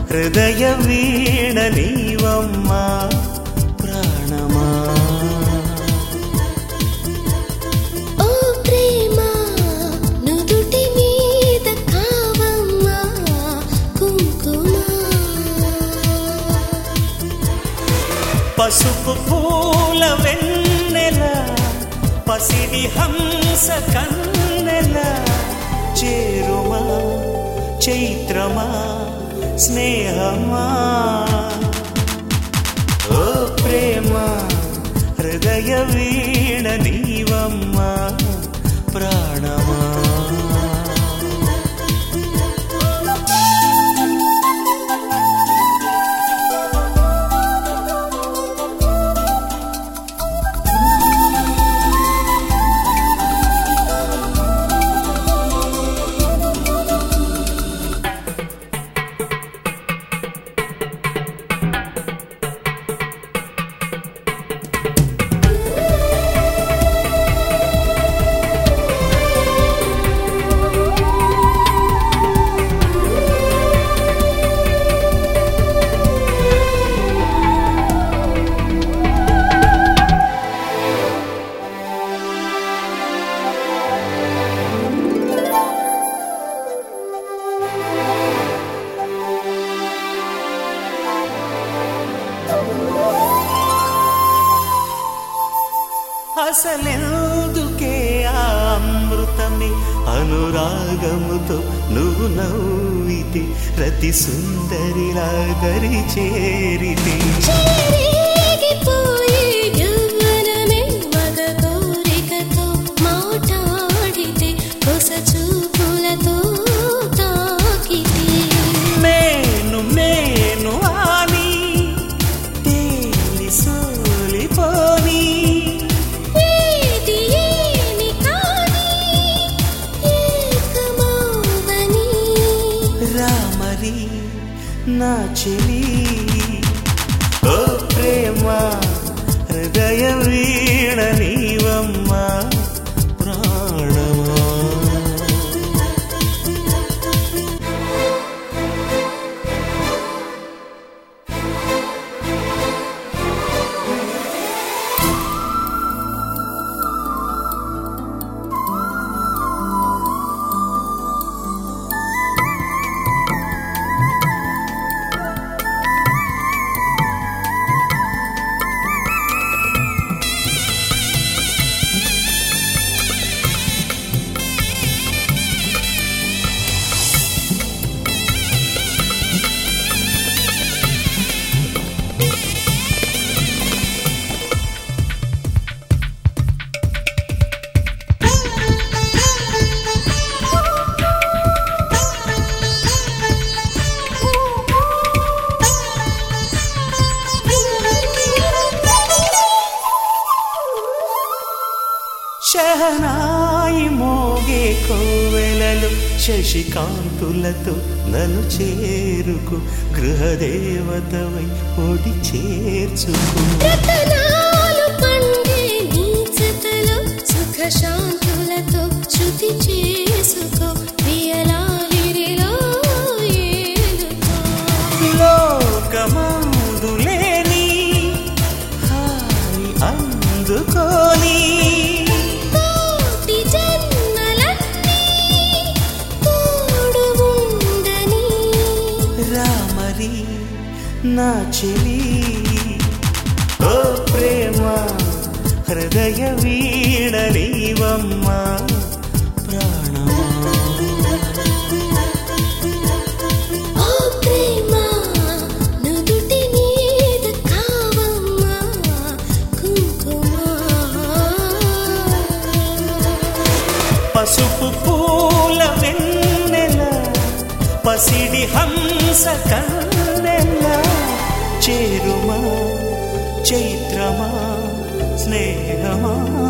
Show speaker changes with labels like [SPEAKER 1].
[SPEAKER 1] హృదయ వీణ నీవమ్మా ప్రాణమా
[SPEAKER 2] ఓ ప్రేమ నుదుటి మీద కావమ్మా కుంకుమ
[SPEAKER 1] పసుపు పూల వెన్నెల పసిడి హంస కన్నెల చేరుమా చైత్రమా స్నేహమా ఓ ప్రేమ హృదయ వీణ నీవమ్మా ప్రాణమా అసలెందుకే ఆ అమృతమే అనురాగముతో నువ్వు నవ్వితే రతి సుందరిలా దరి చేరితే
[SPEAKER 2] చెరిగిపోయే యవ్వనమే మగ కోరికతో మాట్లాడితే కొస చూపులతో తాకితే
[SPEAKER 1] మేను మేను అని తేలి సోలిపోని
[SPEAKER 2] ఏది ఏమి కాని ఏకమౌవని
[SPEAKER 1] రామరి నా చెలి ఓ ప్రేమ హృదయ వీణ నీవమ్మా ప్రాణమా శహనాయి మోగే కోవెలలు శశికాంతులతో నన్ను చేరుకు గృహదేవతవై ఒడి చేర్చుకు
[SPEAKER 2] రతనాలు పండే నీ జతలో సుఖ శాంతులతో శృతి చేసుకో ప్రియలాహిరిలో ఏలుకో
[SPEAKER 1] లోకమందులేని హాయి అందుకోని
[SPEAKER 2] కోటి జన్మలన్నీ తోడు ఉండని
[SPEAKER 1] రామరి నా చెలి ఓ ప్రేమ హృదయ వీణ నీవమ్మా ప్రాణమా
[SPEAKER 2] ఓ ప్రేమ నుదుటి మీద కావమ్మా కుంకుమ
[SPEAKER 1] పసుపు పూల వెన్నెల పసిడి హంస కన్నెల చేరుమా చైత్రమా స్నేహమా